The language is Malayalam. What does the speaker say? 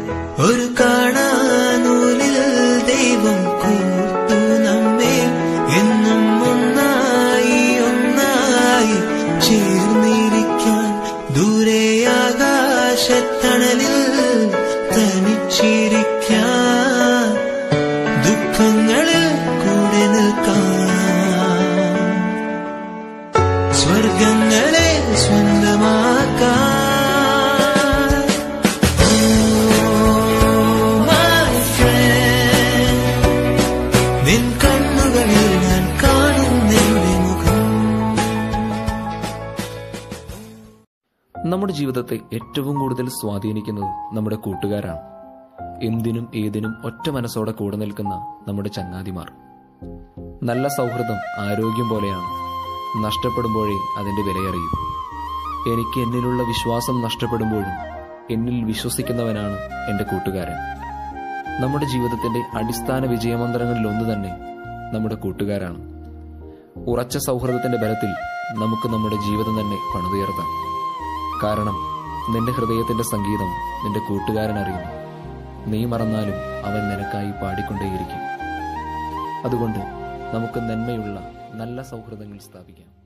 ഒരു കാണാനൂലിൽ ദൈവം കൂർത്തു നമ്മെ എന്നും ഒന്നായി ഒന്നായി ചേർന്നിരിക്കാൻ ദൂരെ ആകാശത്തണലിൽ തനിച്ചിരിക്കാൻ ദുഃഖങ്ങളിൽ കൂടെ നിൽക്കാൻ സ്വർഗങ്ങളെ സ്വന്തമാക്കാൻ Oh, my friend. നിൻ കണ്ണുകളിൽ ഞാൻ കാണുന്നെന്റെ മുഖം നമ്മുടെ ജീവിതത്തെ ഏറ്റവും കൂടുതൽ സ്വാധീനിക്കുന്നത് നമ്മുടെ കൂട്ടുകാരാണ് എന്തിനും ഏതിനും ഒറ്റ മനസ്സോടെ കൂടെ നിൽക്കുന്ന നമ്മുടെ ചങ്ങാതിമാർ നല്ല സൗഹൃദം ആരോഗ്യം പോലെയാണ് നഷ്ടപ്പെടുമ്പോഴേ അതിന്റെ വിലയറിയൂ എനിക്ക് എന്നിലുള്ള വിശ്വാസം നഷ്ടപ്പെടുമ്പോഴും എന്നിൽ വിശ്വസിക്കുന്നവനാണ് എൻ്റെ കൂട്ടുകാരൻ നമ്മുടെ ജീവിതത്തിന്റെ അടിസ്ഥാന വിജയമന്ത്രങ്ങളിൽ ഒന്ന് തന്നെ നമ്മുടെ കൂട്ടുകാരാണ് ഉറച്ച സൗഹൃദത്തിന്റെ ബലത്തിൽ നമുക്ക് നമ്മുടെ ജീവിതം തന്നെ പണിതുയർത്താം കാരണം നിന്റെ ഹൃദയത്തിന്റെ സംഗീതം നിന്റെ കൂട്ടുകാരൻ അറിയുന്നു നീ മറന്നാലും അവൻ നിനക്കായി പാടിക്കൊണ്ടേയിരിക്കും അതുകൊണ്ട് നമുക്ക് നന്മയുള്ള നല്ല സൗഹൃദങ്ങൾ സ്ഥാപിക്കാം